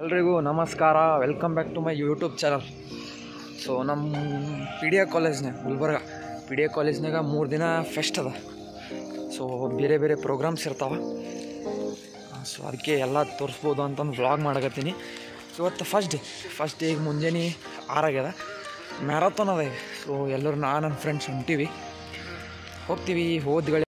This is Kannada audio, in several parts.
ಎಲ್ರಿಗೂ ನಮಸ್ಕಾರ welcome back to my YouTube channel so ನಮ್ಮ ಪಿ ಡಿ ಎ ಕಾಲೇಜ್ನಾಗ ಗುಲ್ಬರ್ಗ ಪಿ ಡಿ ಎ ಕಾಲೇಜ್ನಾಗ ಮೂರು ದಿನ ಫೆಸ್ಟ್ ಅದ ಸೊ ಬೇರೆ ಬೇರೆ ಪ್ರೋಗ್ರಾಮ್ಸ್ ಇರ್ತಾವೆ ಸೊ ಅದಕ್ಕೆ ಎಲ್ಲ ತೋರಿಸ್ಬೋದು ಅಂತಂದು ವ್ಲಾಗ್ ಮಾಡಕತ್ತೀನಿ ಇವತ್ತು ಫಸ್ಟ್ ಡೇ ಫಸ್ಟ್ ಡೇ ಈಗ ಮುಂಜಾನೆ ಆರಾಗ್ಯದ ಮ್ಯಾರಥಾನ್ ಅದ ಈಗ ಸೊ ಎಲ್ಲರೂ ನಾ ನನ್ನ ಫ್ರೆಂಡ್ಸ್ ಹೊಂಟೀವಿ ಹೋಗ್ತೀವಿ ಹೋದ್ಗಳೇ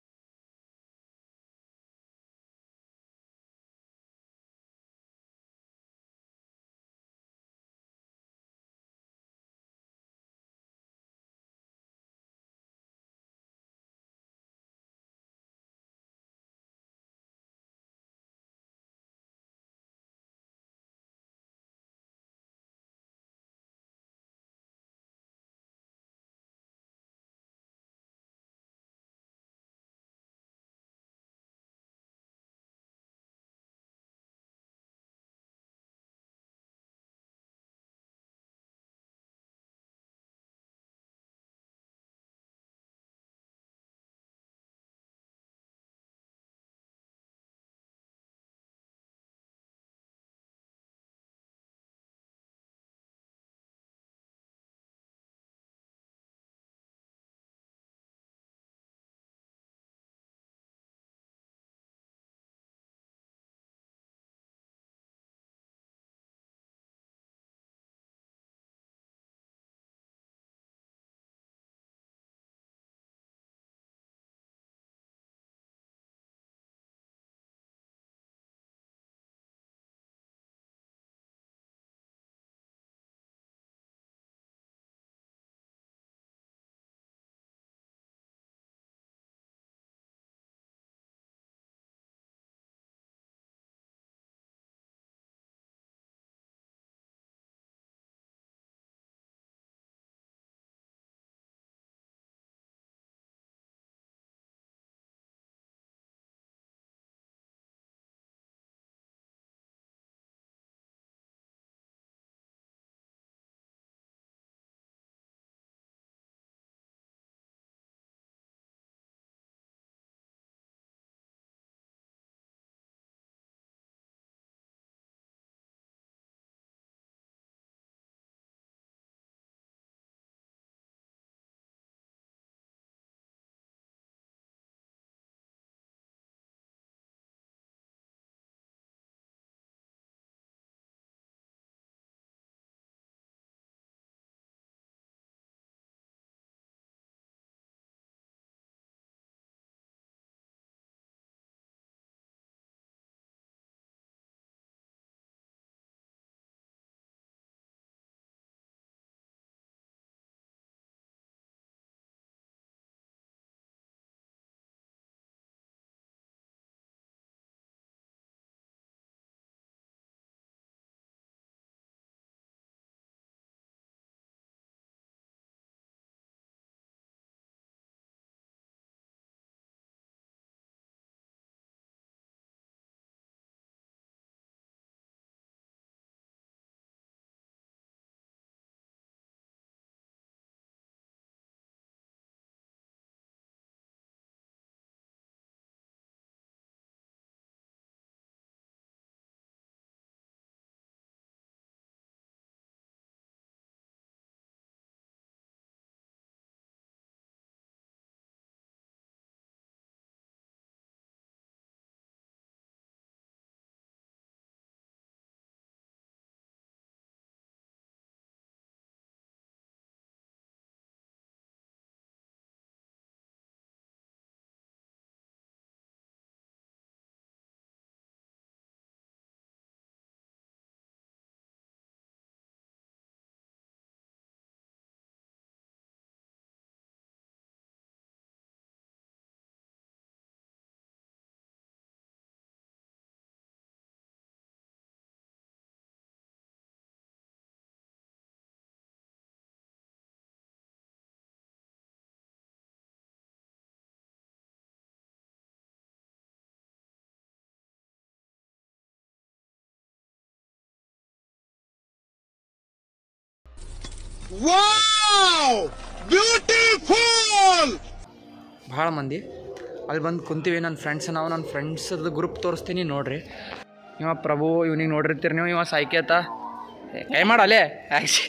Wow! Beautiful! ಭಾಳ ಮಂದಿ ಅಲ್ಲಿ ಬಂದು ಕುಂತೀವಿ ನನ್ನ ಫ್ರೆಂಡ್ಸ್ ನಾವು ನನ್ನ ಫ್ರೆಂಡ್ಸದ ಗ್ರೂಪ್ ತೋರಿಸ್ತೀನಿ ನೋಡ್ರಿ ಇವ ಪ್ರಭು ಇವನಿಗೆ ನೋಡಿರ್ತೀರಿ ನೀವು ಇವ ಸಾಯ್ಕೇತ ಏ, ಕೈ ಮಾಡಲೇ ಆ್ಯಕ್ಚಿ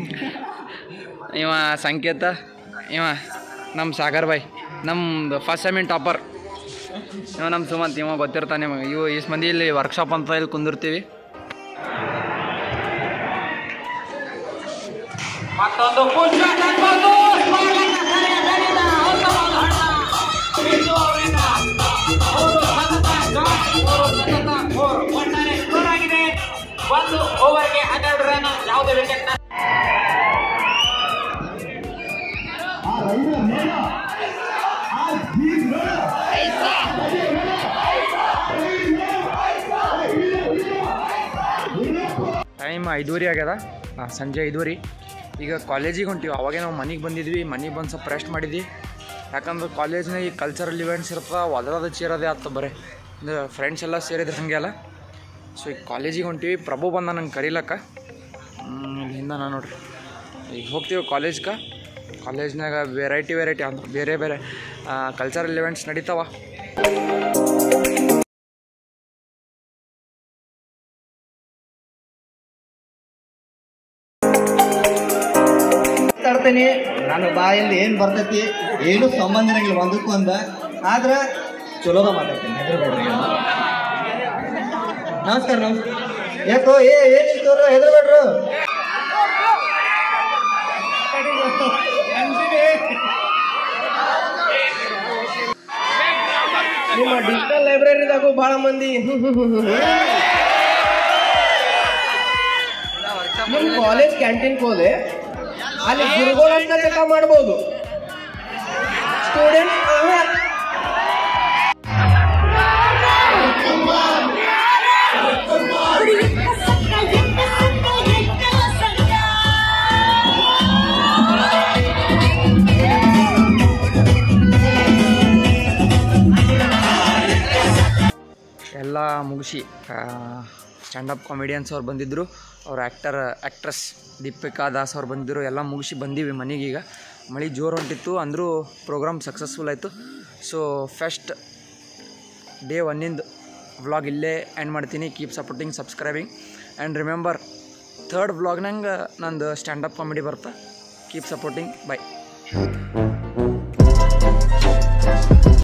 ಇವ ಸಂಕೇತ ಇವ ನಮ್ಮ ಸಾಗರ್ ಬಾಯ್ ನಮ್ದು ಫಸ್ಟ್ ಸೆಮಿನ್ ಟಾಪರ್ ಇವ ನಮ್ಮ ಸುಮಂತ್ ಇವ ಗೊತ್ತಿರ್ತಾನೆ ನಿಮಗೆ ಇವು ಇಷ್ಟು ಮಂದಿ ಇಲ್ಲಿ ವರ್ಕ್ಶಾಪ್ ಅಂತ ಇಲ್ಲಿ ಕುಂದಿರ್ತೀವಿ ಮತ್ತೊಂದು ಪುಷ್ಪ ಕಟ್ಬೋದು ಸ್ವಾಗತ ಕರೆಯಬೇಡಿದ ಉತ್ತಮವಾದ ಹಣ ಇದು ಅವರಿಂದ ಮೂರು ಸತತ ಡಾಟ್ ಮೂರು ಸತತ ಫೋರ್ ಒಟ್ಟಾರೆ ಸ್ಕೋರ್ ಆಗಿದೆ ಒಂದು ಓವರ್ಗೆ ಹನ್ನೆರಡು ರನ್ ಯಾವುದೇ ವಿಕೆಟ್ ಟೈಮ್ ಐದುವರೆ ಆಗ್ಯದ ಆ, ಸಂಜೆ ಐದುವರೆ ಈಗ ಕಾಲೇಜಿಗೆ ಹೊಂಟೀವಿ ಅವಾಗೇ ನಾವು ಮನೆಗೆ ಬಂದಿದ್ವಿ ಮನೆಗೆ ಬಂದು ಸ್ವಲ್ಪ ರೆಸ್ಟ್ ಮಾಡಿದ್ವಿ ಯಾಕಂದ್ರೆ ಕಾಲೇಜ್ನಾಗ ಈ ಕಲ್ಚರಲ್ ಇವೆಂಟ್ಸ್ ಇರ್ತದೆ ಒದರದ ಚೀರದೇ ಆಗ್ತದೆ ಬರೀ ಅಂದ್ರೆ ಫ್ರೆಂಡ್ಸ್ ಎಲ್ಲ ಸೇರಿದ್ರೆ ಹಾಗೆ ಅಲ್ಲ ಸೊ ಈಗ ಕಾಲೇಜಿಗೆ ಹೊಂಟೀವಿ ಪ್ರಭು ಬಂದ ನಂಗೆ ಕರೀಲಕ್ಕ ಹ್ಮ್, ಇಲ್ಲಿಂದ ನಾನು ನೋಡ್ರಿ ಈಗ ಹೋಗ್ತೀವಿ ಕಾಲೇಜ್ಗೆ ಕಾಲೇಜ್ನಾಗ ವೆರೈಟಿ ವೆರೈಟಿ ಅಂದ್ರೆ ಬೇರೆ ಬೇರೆ ಕಲ್ಚರಲ್ ಇವೆಂಟ್ಸ್ ನಡೀತಾವ ಮಾತಾಡ್ತೇನೆ ನನ್ನ ಬಾಯಲ್ಲಿ ಏನು ಬರ್ತೈತಿ ಏನು ಸಂಬಂಧ ಇರಂಗಿಲ್ಲ ಒಂದಕ್ಕೂ ಒಂದ ಆದ್ರೆ ಚಲೋದ ಮಾತಾಡ್ತೇನೆ ಹೆದರ್ಬೇಡ್ರಿ ನಮಸ್ಕಾರ ನಮಸ್ಕಾರ ಯಾಕೋ ಏ ಏನಿರ್ತವ್ರ ಹೆದರ್ಬೇಡ್ರು ನಿಮ್ಮ ಡಿಜಿಟಲ್ ಲೈಬ್ರರಿದಾಗೂ ಬಹಳ ಮಂದಿ ನಿಮ್ಮ ಕಾಲೇಜ್ ಕ್ಯಾಂಟೀನ್ ಹೋದೆ ಅಲ್ಲಿ ಗುರುಗಳನ್ನ ಲೆಕ್ಕ ಮಾಡ್ಬೋದು ಸ್ಟೂಡೆಂಟ್ ಎಲ್ಲ ಮುಗಿಸಿ ಸ್ಟ್ಯಾಂಡಪ್ ಕಾಮಿಡಿಯನ್ಸ್ ಅವ್ರು ಬಂದಿದ್ದರು ಅವ್ರ ಆ್ಯಕ್ಟರ್ ಆ್ಯಕ್ಟ್ರೆಸ್ ದೀಪಿಕಾ ದಾಸ್ ಅವ್ರು ಬಂದಿದ್ದರು ಎಲ್ಲ ಮುಗಿಸಿ ಬಂದೀವಿ ಮನೆಗೆ ಈಗ ಮಳೆ ಜೋರು ಹೊಂಟಿತ್ತು ಅಂದರೂ ಪ್ರೋಗ್ರಾಮ್ ಸಕ್ಸಸ್ಫುಲ್ ಆಯಿತು ಸೊ ಫಸ್ಟ್ ಡೇ ಒನ್ನಿಂದ ವ್ಲಾಗ್ ಇಲ್ಲೇ ಎಂಡ್ ಮಾಡ್ತೀನಿ keep supporting subscribing and remember third ವ್ಲಾಗ್ನಂಗೆ ನಂದು ಸ್ಟ್ಯಾಂಡಪ್ ಕಾಮಿಡಿ ಬರ್ತಾ ಕೀಪ್ ಸಪೋರ್ಟಿಂಗ್ ಬೈ